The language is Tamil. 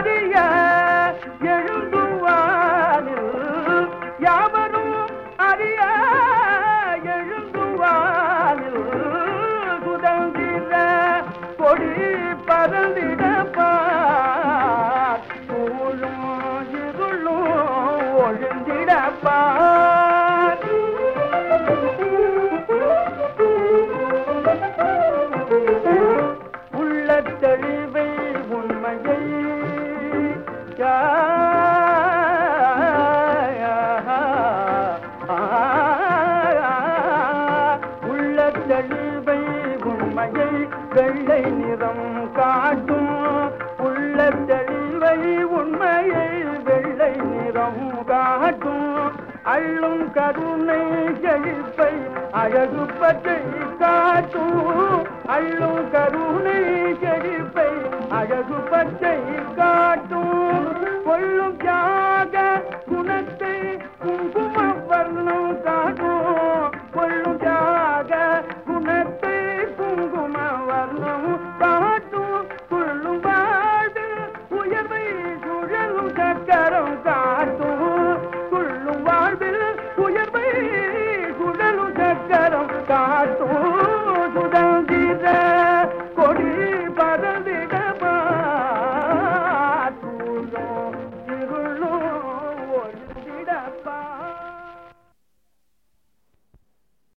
அறிய எழுந்துவானில் யாவரும் அறிய எழுந்துவானில் சுதந்திர கொடி பறந்திடப்பார் சூழும் இருளும் ஒழிந்திடப்பார் உள்ள தெளிவை உண்மையை உள்ள தெளிவை உண்மையை வெள்ளை நிறம் காட்டும் உள்ள தெளிவை உண்மையை வெள்ளை நிறம் காட்டும் அள்ளும் கருணை செழிப்பை அழகு பற்றி காட்டும் அள்ளும் கருணை செழிப்பை அழகு பற்றி காட்டும் கொள்ளும் தியாக குணத்தை குங்கும வர்ணம் காட்டும் கொள்ளும் தியாக குணத்தை குங்கும வர்ணம் காட்டும் கொள்ளும் வாழ்வு உயர்வை சுழலும் சக்கரம் காட்டும் கொள்ளும் வாழ்வில் உயர்வை சுழலும் சக்கரம் காட்டும் சுதந்திர கொடி பறந்து